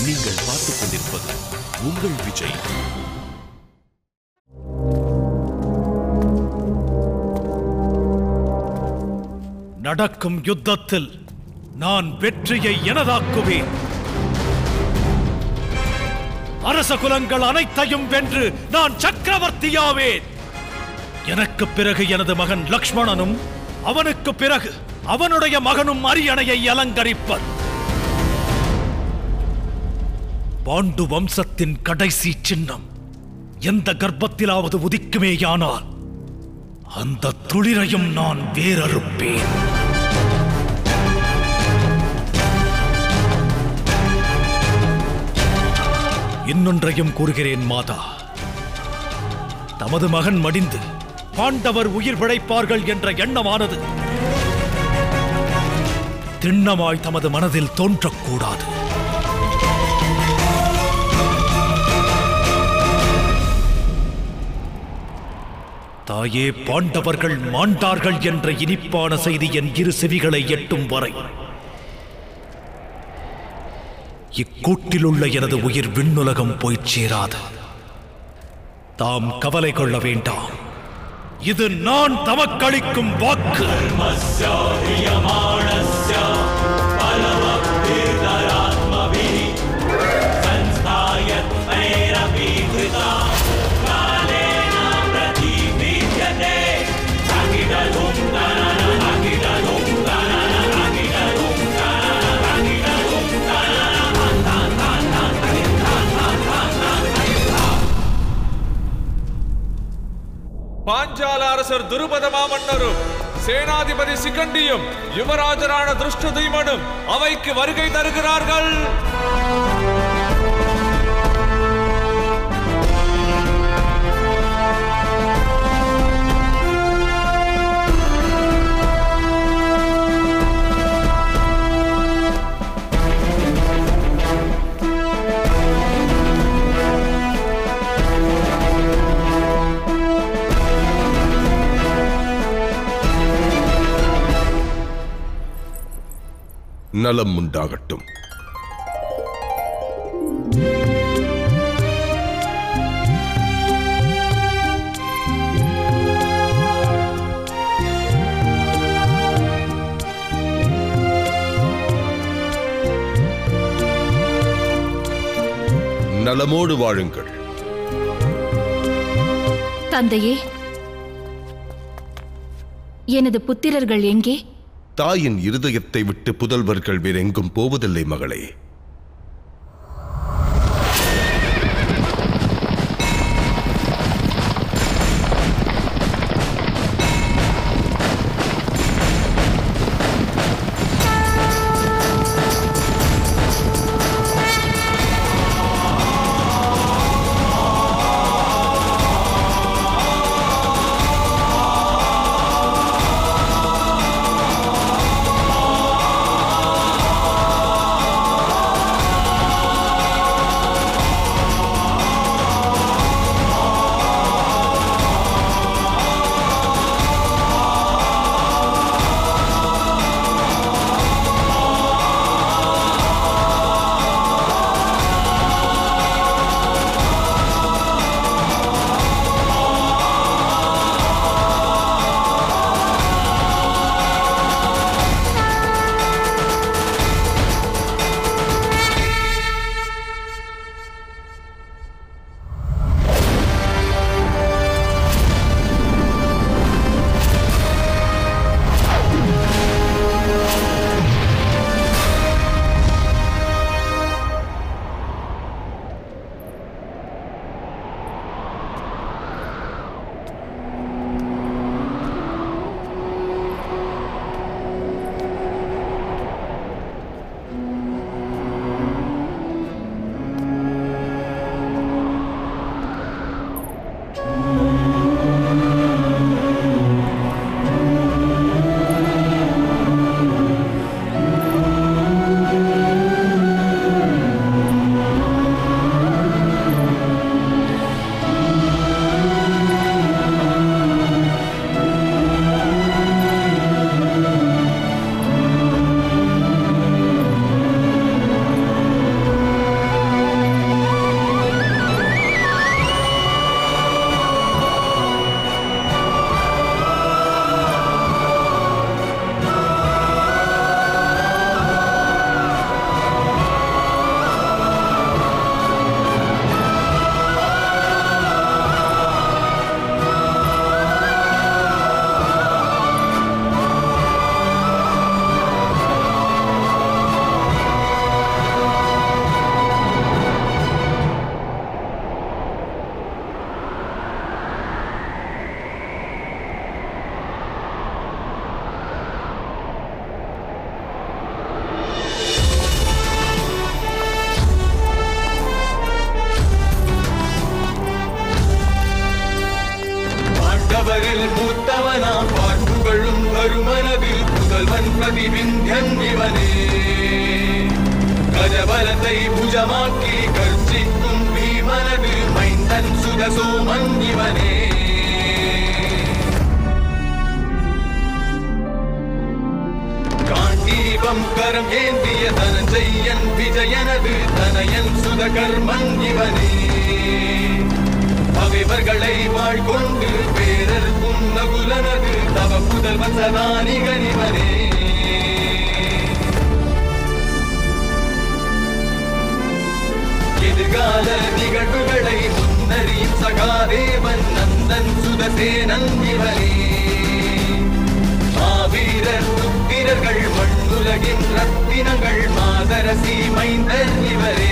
நீங்கள் பார்த்துக் கொண்டிருப்பது உங்கள் விஜய் நடக்கும் யுத்தத்தில் நான் வெற்றியை எனதாக்குவேன் அரச குலங்கள் அனைத்தையும் வென்று நான் சக்கரவர்த்தியாவேன் எனக்கு பிறகு எனது மகன் லக்ஷ்மணனும் அவனுக்கு பிறகு அவனுடைய மகனும் அரியணையை அலங்கரிப்பர் பாண்டு வம்சத்தின் கடைசி சின்னம் எந்த கர்ப்பத்திலாவது உதிக்குமேயானால் அந்த துளிரையும் நான் வேறறுப்பேன் இன்னொன்றையும் கூறுகிறேன் மாதா தமது மகன் மடிந்து பாண்டவர் உயிர் பிழைப்பார்கள் என்ற எண்ணமானது திண்ணமாய் தமது மனதில் தோன்றக்கூடாது தாயே பாண்டவர்கள் மாண்டார்கள் என்ற இனிப்பான செய்தி என் இரு செவிகளை எட்டும் வரை இக்கூட்டிலுள்ள எனது உயிர் விண்ணுலகம் போய்ச் சேராது தாம் கவலை கொள்ள வேண்டாம் இது நான் தமக்களிக்கும் வாக்கு பாஞ்சால அரசர் துருபத மாமன்னரும் சேனாதிபதி சிகண்டியும் யுவராஜரான திருஷ்டதீமனும் அவைக்கு வருகை தருகிறார்கள் நலம் உண்டாகட்டும் நலமோடு வாழுங்கள் தந்தையே எனது புத்திரர்கள் எங்கே தாயின் இருதயத்தை விட்டு புதல்வர்கள் வேறெங்கும் போவதில்லை மகளே மரபில் மூத்தவனாம் பார்ப்புகழும் வருமனதில் புதல்வன் பிரதிபிந்தியன் இவனே கஜபலத்தை புஜமாக்கி கர்ஜிக்கும் பீமனது மைந்தன் சுதசோமன் இவனே காண்டீபம் கரம் ஏந்திய தனஞ்செய்யன் விஜயனது தனயன் சுதகர்மன் இவனே பகைவர்களை வாழ்கொண்டு பேரர்க்கும் நகுலனது தவ புதல்வன் சதானிகன் இவனே எதிர்கால நிகழ்வுகளை முன்னறியும் சகாதேவன் நந்தன் சுதசேனன் இவனே மாவீரர் புத்திரர்கள் மண்ணுலகின் ரத்தினங்கள் மாதரசி மைந்தர் இவரே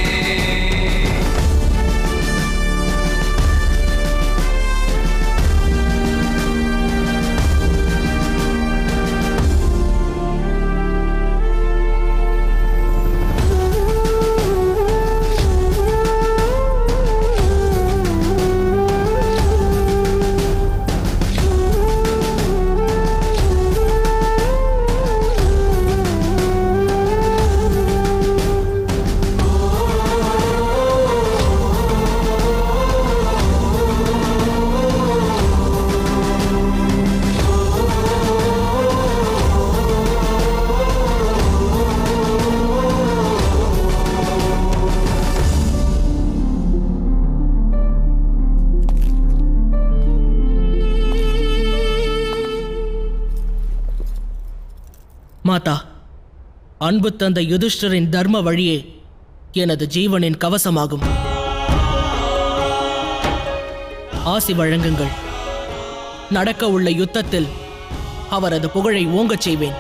மாதா அன்பு தந்த யுதிஷ்டரின் தர்ம வழியே எனது ஜீவனின் கவசமாகும் ஆசி வழங்குங்கள் நடக்க உள்ள யுத்தத்தில் அவரது புகழை ஓங்கச் செய்வேன்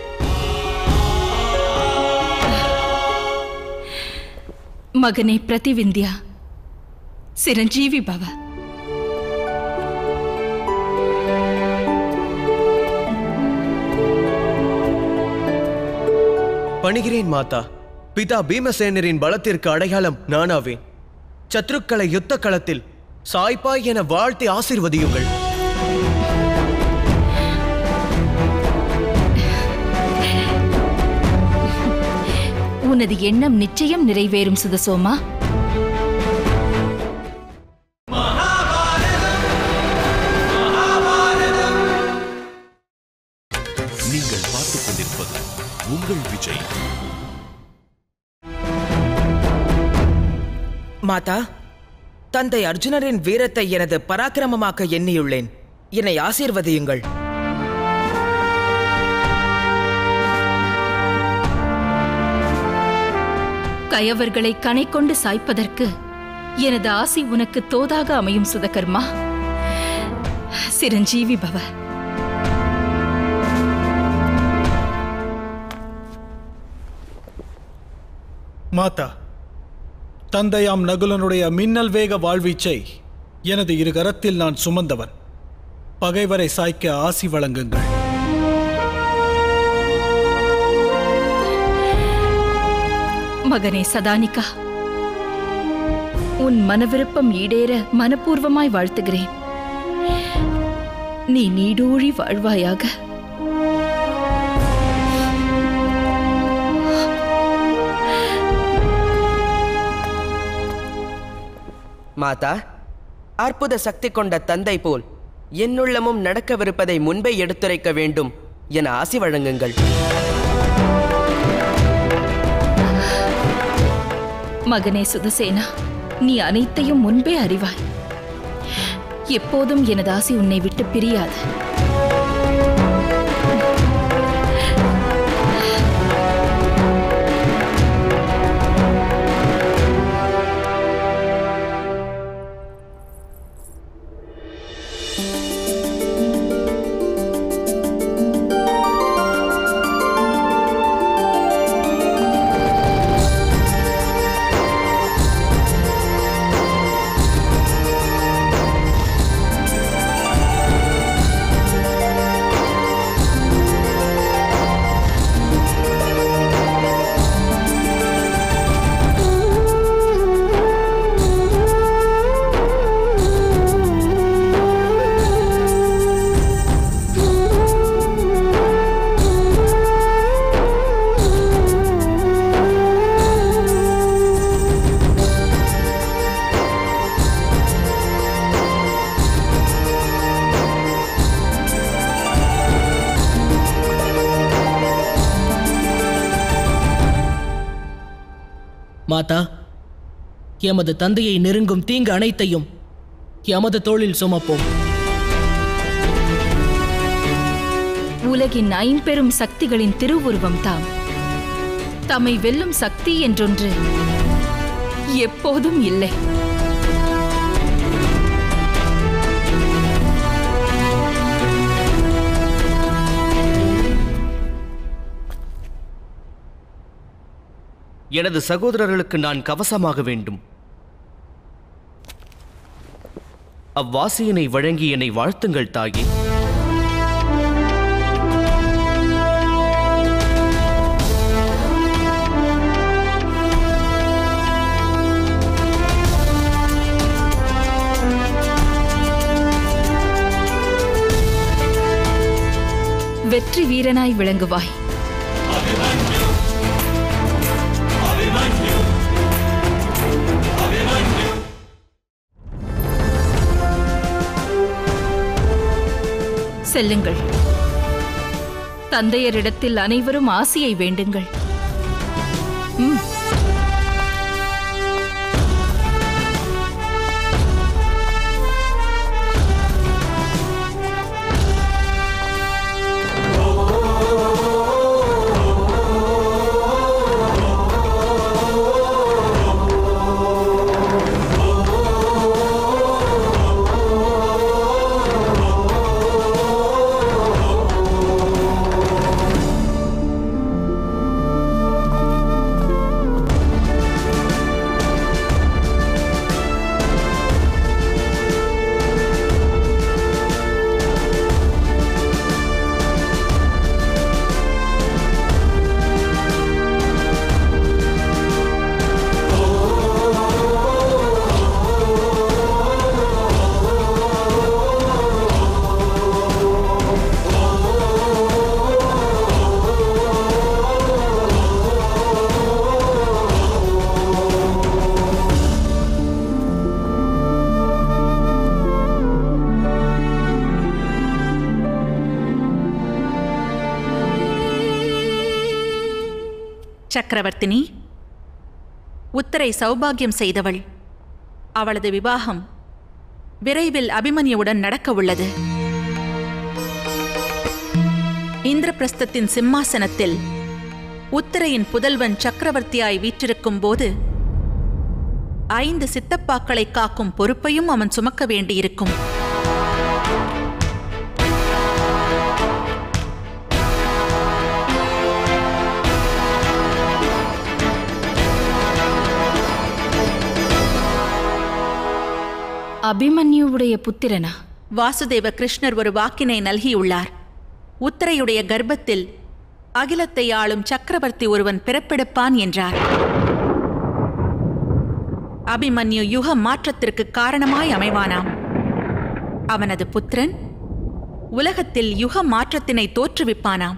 மகனே பிரதிவிந்தியா சிரஞ்சீவி பவ பணிகிறேன் மாதா பிதா பீமசேனரின் பலத்திற்கு அடையாளம் நானாவேன் சத்ருக்களை யுத்த களத்தில் சாய்பாய் என வாழ்த்தி ஆசிர்வதியுங்கள் உனது எண்ணம் நிச்சயம் நிறைவேறும் சுதசோமா நீங்கள் பார்த்துக் கொண்டிருப்பது உங்கள் விஜய் மாதா தந்தை அர்ஜுனரின் வீரத்தை எனது பராக்கிரமமாக்க எண்ணியுள்ளேன் என்னை ஆசீர்வதியுங்கள் கயவர்களை கனை கொண்டு சாய்ப்பதற்கு எனது ஆசி உனக்கு தோதாக அமையும் சுதகர்மா சிரஞ்சீவி பவ மாதா தந்தையாம் நகுலனுடைய மின்னல் வேக வாழ்வீச்சை எனது இரு கரத்தில் நான் சுமந்தவன் பகைவரை சாய்க்க ஆசி வழங்குங்கள் மகனே சதானிகா உன் மனவிருப்பம் ஈடேற மனப்பூர்வமாய் வாழ்த்துகிறேன் நீ நீடூழி வாழ்வாயாக மாதா அற்புத சக்தி கொண்ட தந்தை போல் என்னுள்ளமும் நடக்கவிருப்பதை முன்பே எடுத்துரைக்க வேண்டும் என ஆசி வழங்குங்கள் மகனே சுதசேனா நீ அனைத்தையும் முன்பே அறிவாய் எப்போதும் எனது ஆசி உன்னை விட்டு பிரியாது மாதா எமது தந்தையை நெருங்கும் தீங்கு அனைத்தையும் எமது தோளில் சுமப்போம் உலகின் ஐம்பெரும் சக்திகளின் திருவுருவம் தாம் தம்மை வெல்லும் சக்தி என்றொன்று எப்போதும் இல்லை எனது சகோதரர்களுக்கு நான் கவசமாக வேண்டும் அவ்வாசியினை வழங்கி என்னை வாழ்த்துங்கள் தாயே வெற்றி வீரனாய் விளங்குவாய் செல்லுங்கள் தந்தையரிடத்தில் அனைவரும் ஆசியை வேண்டுங்கள் ம் சக்கரவர்த்தினி உத்தரை சௌபாகியம் செய்தவள் அவளது விவாகம் விரைவில் அபிமன்யுவுடன் நடக்க உள்ளது இந்திரபிரஸ்தத்தின் சிம்மாசனத்தில் உத்தரையின் புதல்வன் சக்கரவர்த்தியாய் வீற்றிருக்கும் போது ஐந்து சித்தப்பாக்களை காக்கும் பொறுப்பையும் அவன் சுமக்க வேண்டியிருக்கும் அபிமன்யுவுடைய புத்திரனா வாசுதேவ கிருஷ்ணர் ஒரு வாக்கினை நல்கியுள்ளார் உத்தரையுடைய கர்ப்பத்தில் அகிலத்தை ஆளும் சக்கரவர்த்தி ஒருவன் பிறப்பெடுப்பான் என்றார் அபிமன்யு யுக மாற்றத்திற்கு காரணமாய் அமைவானாம் அவனது புத்திரன் உலகத்தில் யுக மாற்றத்தினை தோற்றுவிப்பானாம்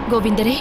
கோவிந்தரே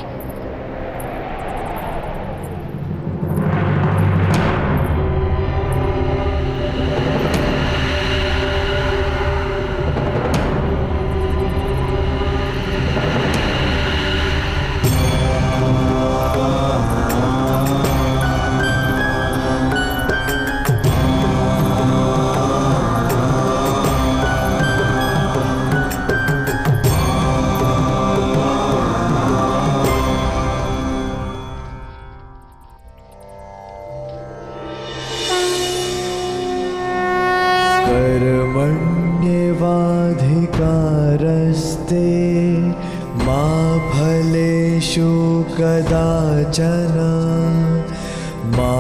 कर्मण्येवाधिकारस्ते मा फलेषु कदाचन मा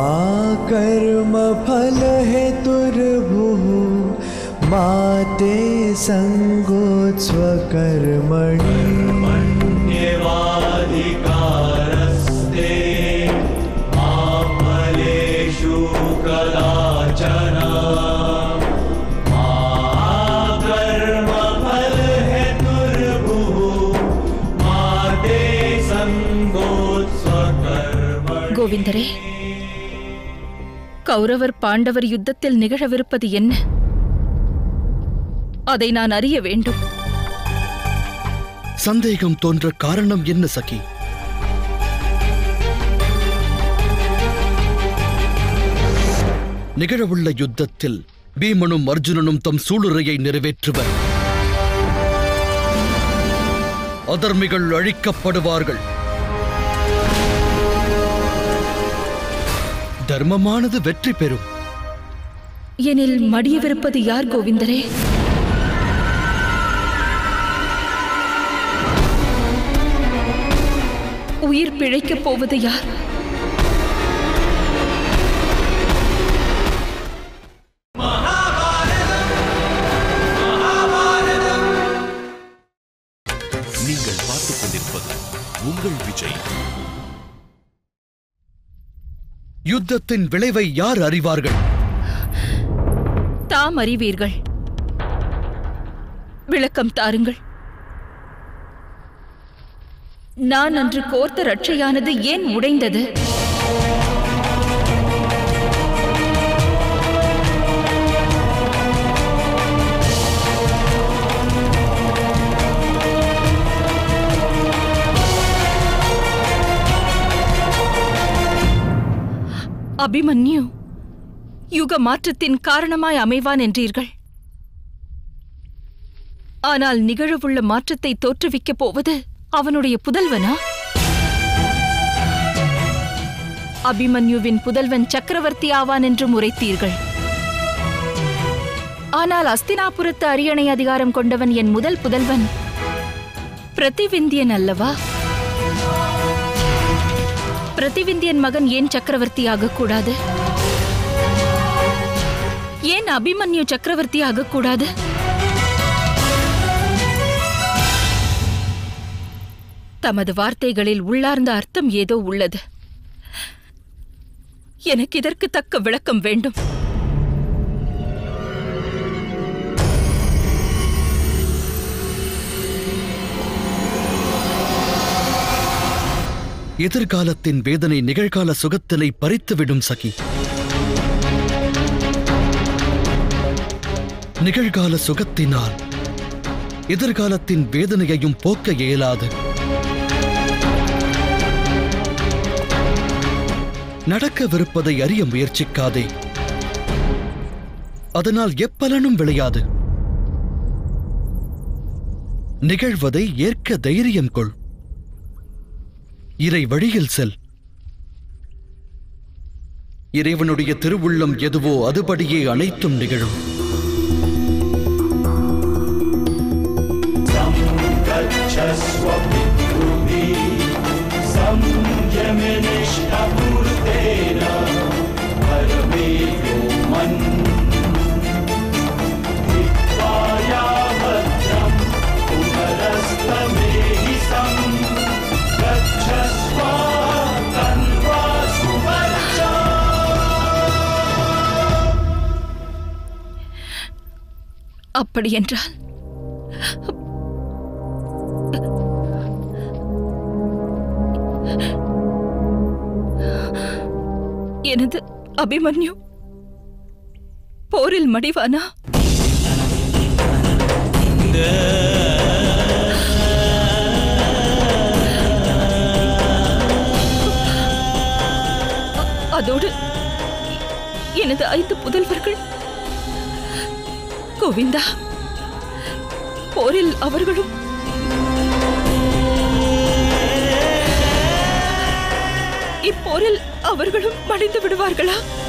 कर्मफलहेतुर्भुः मा ते सङ्गोत्स्वकर्मणि कर्मण्येवाधिकारस्ते मा फलेषु कदाचन मा कर्मफलहेतुर्भुः मा ते सङ्गोत्स्वकर्मणि கோவிந்தரே கௌரவர் பாண்டவர் யுத்தத்தில் நிகழவிருப்பது என்ன அதை நான் அறிய வேண்டும் சந்தேகம் தோன்ற காரணம் என்ன சகி நிகழவுள்ள யுத்தத்தில் பீமனும் அர்ஜுனனும் தம் சூளுரையை நிறைவேற்றுவர் அதர்மிகள் அழிக்கப்படுவார்கள் தர்மமானது வெற்றி பெறும் எனில் மடியவிருப்பது யார் கோவிந்தரே உயிர் பிழைக்கப் போவது யார் நீங்கள் பார்த்துக் கொண்டிருப்பது உங்கள் விஜய் யுத்தத்தின் விளைவை யார் அறிவார்கள் தாம் அறிவீர்கள் விளக்கம் தாருங்கள் நான் அன்று கோர்த்த ரட்சையானது ஏன் உடைந்தது அபிமன்யு யுக மாற்றத்தின் காரணமாய் அமைவான் என்றீர்கள் ஆனால் நிகழவுள்ள மாற்றத்தை தோற்றுவிக்கப் போவது அவனுடைய புதல்வனா அபிமன்யுவின் புதல்வன் சக்கரவர்த்தி ஆவான் என்று முறைத்தீர்கள் ஆனால் அஸ்தினாபுரத்து அரியணை அதிகாரம் கொண்டவன் என் முதல் புதல்வன் பிரதிவிந்தியன் அல்லவா பிரதிவிந்தியன் மகன் ஏன் சக்கரவர்த்தி ஆகக்கூடாது ஏன் அபிமன்யு சக்கரவர்த்தி ஆகக்கூடாது தமது வார்த்தைகளில் உள்ளார்ந்த அர்த்தம் ஏதோ உள்ளது எனக்கு இதற்கு தக்க விளக்கம் வேண்டும் எதிர்காலத்தின் வேதனை நிகழ்கால சுகத்தினை பறித்துவிடும் சகி நிகழ்கால சுகத்தினால் எதிர்காலத்தின் வேதனையையும் போக்க இயலாது நடக்கவிருப்பதை அறிய முயற்சிக்காதே அதனால் எப்பலனும் விளையாது நிகழ்வதை ஏற்க தைரியம் கொள் இறை வழியில் செல் இறைவனுடைய திருவுள்ளம் எதுவோ அதுபடியே அனைத்தும் நிகழும் गच्छस्व पितृभिः संयमनिष्ठपूर्तेन परमेयो मन् हित्वा यावत्रं पुनरस्तमेहि सम् गच्छस्व तन्वा सुवर्चा எனது அபிமன்யு போரில் மடிவானா அ- அதோடு எ- எனது ஐந்து புதல்வர்கள் கோவிந்தா போரில் அவர்களும் இப்போரில் அவர்களும் மடிந்து விடுவார்களா